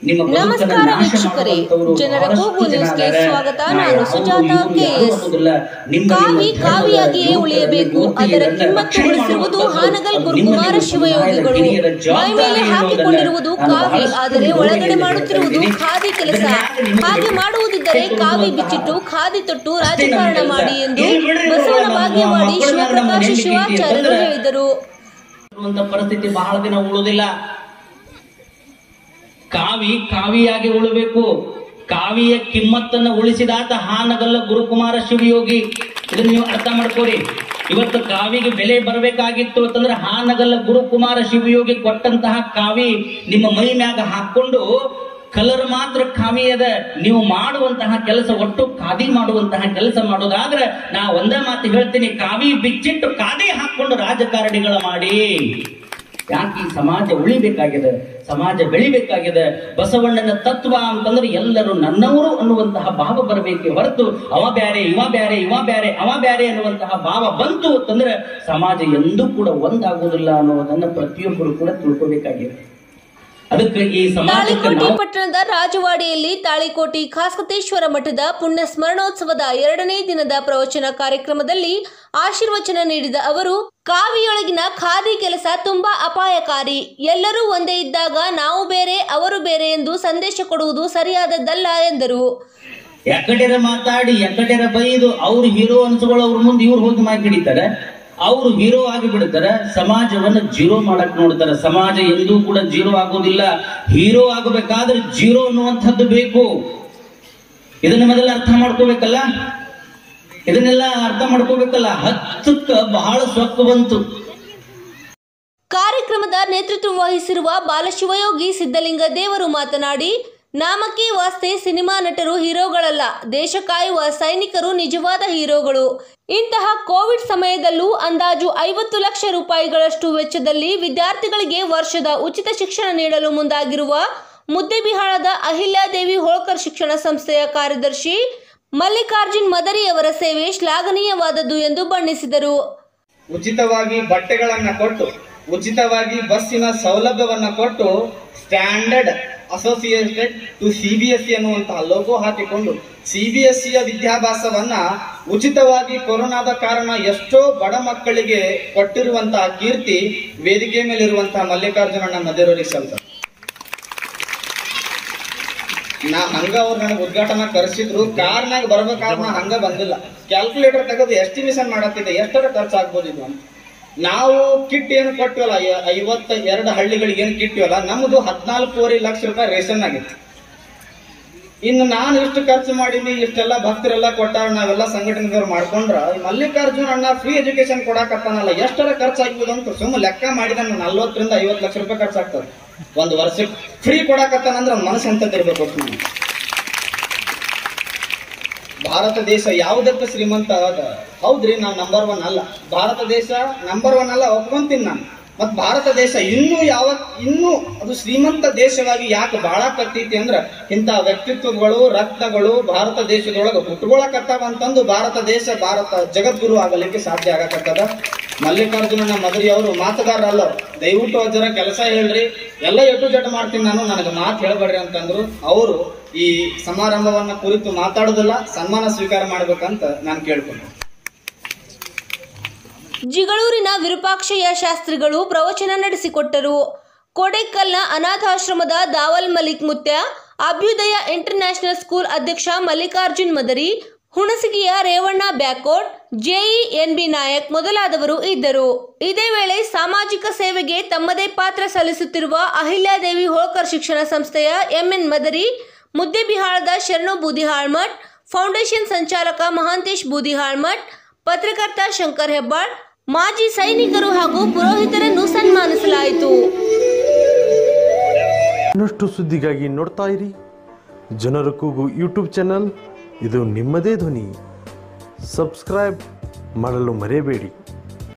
ನಿಮ್ಮ ಬದುಕನ್ನ ನಮಸ್ಕಾರ ನಾಶ ವೀಕ್ಷಕರೇ ಮಾಡುವಂತವ್ರು ಜನರ ಬಹಳಷ್ಟು ಕೂಗು ಜನ ನ್ಯೂಸ್ಗೆ ಅದಾರೆ. ಸ್ವಾಗತ ನಾ ನಾನು ಯಾವುದು ಸುಜಾತ ಇವ್ರು ಕೆ ಯಾರು ಎಸ್ ಅನ್ನೋದಿಲ್ಲ. ನಿಮ್ಮ ಕಾವಿ ನಿಮ್ಮ ಕಾವಿಯಾಗಿಯೇ ಧರ್ಮದ ಉಳಿಯಬೇಕು ಯುವಕರನ್ನ, ಅದರ ಯುವತಿಯರನ್ನ ಕಿಮ್ಮತ್ತು ರಕ್ಷಣೆ ಉಳಿಸಿರುವುದು ಮಾಡುವಂತದ್ದು ಹಾನಗಲ್ ಅದು ಗುರುಕುಮಾರ ನಿಮ್ಮ ಶಿವಯೋಗಿಗಳು ಹಿರಿಯರ ಮೈ ಜವಾಬ್ದಾರಿ ಮೇಲೆ ಹಾಕಿಕೊಂಡಿರುವುದು ಅನ್ನೋದನ್ನ ನಾನು ಕಾವಿ ಬಹಳಷ್ಟು ಆದರೆ ಒಳಗಡೆ ನೋವಿನಿಂದ ಮಾಡುತ್ತಿರುವುದು ಹೇಳ್ತಾ ಖಾದಿ ಕೆಲಸ ಇದನ್ನ ನಿಮಗೆ ಹಾಗೆ ಮಾಡುವುದಿದ್ದರೆ ಕಾವಿ ಬಿಚ್ಚಿಟ್ಟು ಖಾದಿ ತೊಟ್ಟು ರಾಜಕಾರಣ ಮಾಡಿ ಎಂದು ಬಸವನ ಭಾಗ್ಯವಾಡಿ ಶಿವಪ್ರಕಾಶ ಶಿವಾಚಾರ್ಯರು ಹೇಳಿದರು ಇರುವಂತ ಪರಿಸ್ಥಿತಿ ಬಹಳ ದಿನ ಉಳುವುದಿಲ್ಲ ಕಾವಿ ಕಾವಿಯಾಗಿ ಉಳಬೇಕು ಕಾವಿಯ ಕಿಮ್ಮತ್ತನ್ನ ಉಳಿಸಿದಾತ ಹಾನಗಲ್ಲ ಗುರುಕುಮಾರ ಶಿವಯೋಗಿ ಇದನ್ನ ನೀವು ಅರ್ಥ ಮಾಡ್ಕೋರಿ ಇವತ್ತು ಕಾವಿಗೆ ಬೆಲೆ ಬರಬೇಕಾಗಿತ್ತು ಅಂತಂದ್ರೆ ಹಾನಗಲ್ಲ ಗುರುಕುಮಾರ ಶಿವಯೋಗಿ ಕೊಟ್ಟಂತಹ ಕಾವಿ ನಿಮ್ಮ ಮೈ ಮ್ಯಾಗ ಹಾಕೊಂಡು ಕಲರ್ ಮಾತ್ರ ಕಾವಿ ಅದ ನೀವು ಮಾಡುವಂತಹ ಕೆಲಸ ಒಟ್ಟು ಖಾದಿ ಮಾಡುವಂತಹ ಕೆಲಸ ಮಾಡೋದಾದ್ರೆ ನಾ ಒಂದೇ ಮಾತು ಹೇಳ್ತೀನಿ ಕಾವಿ ಬಿಚ್ಚಿಟ್ಟು ಖಾದಿ ಹಾಕೊಂಡು ರಾಜಕಾರಣಿಗಳ ಮಾಡಿ ಯಾಕೆ ಈ ಸಮಾಜ ಉಳಿಬೇಕಾಗಿದೆ ಸಮಾಜ ಬೆಳಿಬೇಕಾಗಿದೆ ಬಸವಣ್ಣನ ತತ್ವ ಅಂತಂದ್ರೆ ಎಲ್ಲರೂ ನನ್ನವರು ಅನ್ನುವಂತಹ ಭಾವ ಬರಬೇಕೆ ಹೊರತು ಅವ ಬ್ಯಾರೆ ಇವ ಬ್ಯಾರೆ ಇವ ಬ್ಯಾರೆ ಅವ ಬ್ಯಾರೆ ಅನ್ನುವಂತಹ ಭಾವ ಬಂತು ಅಂತಂದ್ರೆ ಸಮಾಜ ಎಂದೂ ಕೂಡ ಒಂದಾಗುವುದಿಲ್ಲ ಅನ್ನೋದನ್ನ ಪ್ರತಿಯೊಬ್ಬರು ಕೂಡ ತಿಳ್ಕೋಬೇಕಾಗಿದೆ ಅದಕ್ಕೆ ಈ ಸಮಾಜಕ್ಕೆ ತಾಳಿಕೋಟೆ ನಾವು ಪಟ್ಟಣದ ರಾಜವಾಡಿಯಲ್ಲಿ ತಾಳಿಕೋಟೆ ಖಾಸ್ಕತೇಶ್ವರ ಮಠದ ಪುಣ್ಯ ಸ್ಮರಣೋತ್ಸವದ ಎರಡನೇ ದಿನದ ಪ್ರವಚನ ಕಾರ್ಯಕ್ರಮದಲ್ಲಿ ಆಶೀರ್ವಚನ ನೀಡಿದ ಅವರು ಕಾವಿಯೊಳಗಿನ ಖಾದಿ ಕೆಲಸ ತುಂಬಾ ಅಪಾಯಕಾರಿ ಎಲ್ಲರೂ ಒಂದೇ ಇದ್ದಾಗ ನಾವು ಬೇರೆ ಅವರು ಬೇರೆ ಎಂದು ಸಂದೇಶ ಕೊಡುವುದು ಸರಿಯಾದದ್ದಲ್ಲ ಎಂದರು ಎಕಡೆರ ಮಾತಾಡಿ ಎಕಡೆರ ಬೈದು ಅವ್ರು ಹೀರೋ ಅನ್ಸ್ಕೊಳ್ಳೋ ಅವ್ರ ಮುಂದೆ ಇವ್ರು ಹೋಗಿ ಮಾತು ಹಿಡಿತಾರೆ ಅವ್ರು ಹೀರೋ ಆಗಿ ಬಿಡ್ತಾರೆ ಸಮಾಜವನ್ನ ಜೀರೋ ಮಾಡಕ್ ನೋಡ್ತಾರೆ ಸಮಾಜ ಎಂದೂ ಕೂಡ ಜೀರೋ ಆಗೋದಿಲ್ಲ ಹೀರೋ ಆಗಬೇಕಾದ್ರೆ ಜೀರೋ ಅನ್ನುವಂಥದ್ದು ಬೇಕು ಇದನ್ನ ಮೊದಲ ಅರ್ಥ ಮಾಡ್ಕೋಬೇಕಲ್ಲ ಇದನ್ನೆಲ್ಲ ಅರ್ಥ ಮಾಡ್ಕೋಬೇಕಲ್ಲ ಹತ್ತಕ್ಕ ಬಹಳ ಸೊಕ್ಕು ಬಂತು ಕಾರ್ಯಕ್ರಮದ ನೇತೃತ್ವ ವಹಿಸಿರುವ ಬಾಲಶಿವಯೋಗಿ ಸಿದ್ದಲಿಂಗ ದೇವರು ಮಾತನಾಡಿ ನಾಮಕ್ಕೆ ವಾಸ್ತೆ ಸಿನಿಮಾ ನಟರು ಹೀರೋಗಳಲ್ಲ ದೇಶ ಕಾಯುವ ಸೈನಿಕರು ನಿಜವಾದ ಹೀರೋಗಳು ಇಂತಹ ಕೋವಿಡ್ ಸಮಯದಲ್ಲೂ ಅಂದಾಜು ಐವತ್ತು ಲಕ್ಷ ರೂಪಾಯಿಗಳಷ್ಟು ವೆಚ್ಚದಲ್ಲಿ ವಿದ್ಯಾರ್ಥಿಗಳಿಗೆ ವರ್ಷದ ಉಚಿತ ಶಿಕ್ಷಣ ನೀಡಲು ಮುಂದಾಗಿರುವ ಮುದ್ದೆಬಿಹಾಳದ ಅಹಿಲ್ಯಾದೇವಿ ಹೋಳ್ಕರ್ ಶಿಕ್ಷಣ ಸಂಸ್ಥೆಯ ಕಾರ್ಯದರ್ಶಿ ಮಲ್ಲಿಕಾರ್ಜುನ್ ಮದರಿ ಅವರ ಸೇವೆ ಶ್ಲಾಘನೀಯವಾದದ್ದು ಎಂದು ಬಣ್ಣಿಸಿದರು ಉಚಿತವಾಗಿ ಬಟ್ಟೆಗಳನ್ನ ಕೊಟ್ಟು ಉಚಿತವಾಗಿ ಬಸ್ಸಿನ ಸೌಲಭ್ಯವನ್ನ ಕೊಟ್ಟು ಸ್ಟ್ಯಾಂಡರ್ಡ್ ಅಸೋಸಿಯೇಟೆಡ್ ಟು ಸಿಬಿಎಸ್ಇ ಅನ್ನುವಂತಹ ಲೋಗೋ ಹಾಕಿಕೊಂಡು ಸಿಬಿಎಸ್ಇಯ ವಿದ್ಯಾಭ್ಯಾಸವನ್ನ ಉಚಿತವಾಗಿ ಕೊರೋನಾದ ಕಾರಣ ಎಷ್ಟೋ ಬಡ ಮಕ್ಕಳಿಗೆ ಕೊಟ್ಟಿರುವಂತಹ ಕೀರ್ತಿ ವೇದಿಕೆ ಮೇಲಿರುವಂತಹ ಮಲ್ಲಿಕಾರ್ಜುನಣ್ಣ ಮದೇರವರಿಗೆ ಸಲ್ತ ನಾ ಹಂಗ ಅವ್ರು ನನಗೆ ಉದ್ಘಾಟನಾ ಕರೆಸಿದ್ರು ಕಾರ್ನಾಗ ಬರ್ಬೇಕಾದ್ರೆ ನಾ ಹಂಗ ಬಂದಿಲ್ಲ ಕ್ಯಾಲ್ಕುಲೇಟರ್ ತೆಗೆದು ಎಸ್ಟಿಮೇಷನ್ ಮಾಡತ್ತಿದ್ದೆ ಎಷ್ಟರ ಖರ್ಚು ಆಗ್ಬೋದು ಇದು ಅಂತ ನಾವು ಕಿಟ್ ಏನು ಕೊಟ್ಟಿವಲ್ಲ ಐ- ಐವತ್ತ ಎರಡು ಹಳ್ಳಿಗಳಿಗೆ ಏನು ಕಿಟ್ಟಿವಲ್ಲ ನಮ್ಮದು ಹದಿನಾಲ್ಕೂವರೆ ಲಕ್ಷ ರೂಪಾಯಿ ರೇಷನ್ ಆಗಿತ್ತು ಇನ್ನು ನಾನು ಇಷ್ಟು ಖರ್ಚು ಮಾಡೀನಿ ಇಷ್ಟೆಲ್ಲ ಭಕ್ತರೆಲ್ಲ ಕೊಟ್ಟಾರ ನಾವೆಲ್ಲ ಸಂಘಟನೆದವ್ರು ಮಾಡ್ಕೊಂಡ್ರ ಈ ಮಲ್ಲಿಕಾರ್ಜುನ ಅಣ್ಣ ಫ್ರೀ ಎಜುಕೇಶನ್ ಕೊಡಾಕತ್ತಾನಲ್ಲ ಎಷ್ಟರ ಖರ್ಚು ಆಗ್ಬೋದು ಅಂತ ಸುಮ್ಮನೆ ಲೆಕ್ಕ ಮಾಡಿದ ನಲ್ವತ್ತರಿಂದ ಐವತ್ತು ಲಕ್ಷ ರೂಪಾಯಿ ಖರ್ಚಾಗ್ತದೆ ಒಂದು ವರ್ಷಕ್ಕೆ ಫ್ರೀ ಕೊಡಾಕತ್ತಾನಂದ್ರೆ ಅವ್ನ ಮನಸ್ಸು ಎಂತದಿರ್ಬೇಕು ಒಟ್ಟು ನಮ್ಗೆ. ಭಾರತ ದೇಶ ಯಾವುದಕ್ಕೆ ಶ್ರೀಮಂತ ಅದ ಹೌದ್ರಿ ನಾವು ನಂಬರ್ ಒನ್ ಅಲ್ಲ ಭಾರತ ದೇಶ ನಂಬರ್ ಒನ್ ಅಲ್ಲ ಒಪ್ಕೊಂತೀನಿ ನಾನು ಮತ್ ಭಾರತ ದೇಶ ಇನ್ನೂ ಯಾವ ಇನ್ನೂ ಅದು ಶ್ರೀಮಂತ ದೇಶವಾಗಿ ಯಾಕೆ ಬಾಳಕತ್ತೈತಿ ಅಂದ್ರ ಇಂಥ ವ್ಯಕ್ತಿತ್ವಗಳು ರತ್ನಗಳು ಭಾರತ ದೇಶದೊಳಗೆ ಹುಟ್ಕೊಳಕತ್ತಾವ ಅಂತಂದು ಭಾರತ ದೇಶ ಭಾರತ ಜಗದ್ಗುರು ಆಗಲಿಕ್ಕೆ ಸಾಧ್ಯ ಆಗಕತ್ತದ ಮಲ್ಲಿಕಾರ್ಜುನನ ಮದರಿ ಅವರು ಮಾತುಗಾರರಲ್ಲ ಅವ್ರು. ದಯವಿಟ್ಟು ಅಜ್ಜರ ಕೆಲಸ ಹೇಳ್ರಿ ಎಲ್ಲ ಎಟು ಜಟ್ ಮಾಡ್ತೀನಿ ನಾನು ನನಗೆ ಮಾತು ಹೇಳ್ಬೇಡ್ರಿ ಅಂತಂದ್ರು ಅವರು ಈ ಸಮಾರಂಭವನ್ನ ಕುರಿತು ಮಾತಾಡೋದಿಲ್ಲ ಸನ್ಮಾನ ಸ್ವೀಕಾರ ಮಾಡ್ಬೇಕಂತ ನಾನು ಕೇಳ್ಕೊಂಡೆ ಜಿಗಳೂರಿನ ವಿರೂಪಾಕ್ಷಯ್ಯ ಶಾಸ್ತ್ರಿಗಳು ಪ್ರವಚನ ನಡೆಸಿಕೊಟ್ಟರು ಕೋಡೇಕಲ್ನ ಅನಾಥಾಶ್ರಮದ ದಾವಲ್ ಮಲಿಕ್ ಮುತ್ಯ ಅಭ್ಯುದಯ ಇಂಟರ್ನ್ಯಾಷನಲ್ ಸ್ಕೂಲ್ ಅಧ್ಯಕ್ಷ ಮಲ್ಲಿಕಾರ್ಜುನ್ ಮದರಿ ಹುಣಸಗಿಯ ರೇವಣ್ಣ ಬ್ಯಾಕೋಟ್ ಜೆಇ ಎನ್ಬಿ ನಾಯಕ್ ಮೊದಲಾದವರು ಇದ್ದರು ಇದೇ ವೇಳೆ ಸಾಮಾಜಿಕ ಸೇವೆಗೆ ತಮ್ಮದೇ ಪಾತ್ರ ಸಲ್ಲಿಸುತ್ತಿರುವ ಅಹಿಲ್ಯಾದೇವಿ ಹೋಳ್ಕರ್ ಶಿಕ್ಷಣ ಸಂಸ್ಥೆಯ ಎಂಎನ್ ಮದರಿ ಮುದ್ದೆಬಿಹಾಳದ ಶರಣು ಬೂದಿಹಾಳ್ಮಠ್ ಫೌಂಡೇಶನ್ ಸಂಚಾಲಕ ಮಹಾಂತೇಶ್ ಬೂದಿಹಾಳ್ಮಠ್ ಪತ್ರಕರ್ತ ಶಂಕರ್ ಹೆಬ್ಬಾಳ್ ಮಾಜಿ ಸೈನಿಕರು ಹಾಗೂ ಪುರೋಹಿತರನ್ನು ಸನ್ಮಾನಿಸಲಾಯಿತು ಇನ್ನಷ್ಟು ಸುದ್ದಿಗಾಗಿ ನೋಡ್ತಾ ಇರಿ ಜನರ ಕೂಗು ಯೂಟ್ಯೂಬ್ ಚಾನಲ್ ಇದು ನಿಮ್ಮದೇ ಧ್ವನಿ ಸಬ್ಸ್ಕ್ರೈಬ್ ಮಾಡಲು ಮರೆಯಬೇಡಿ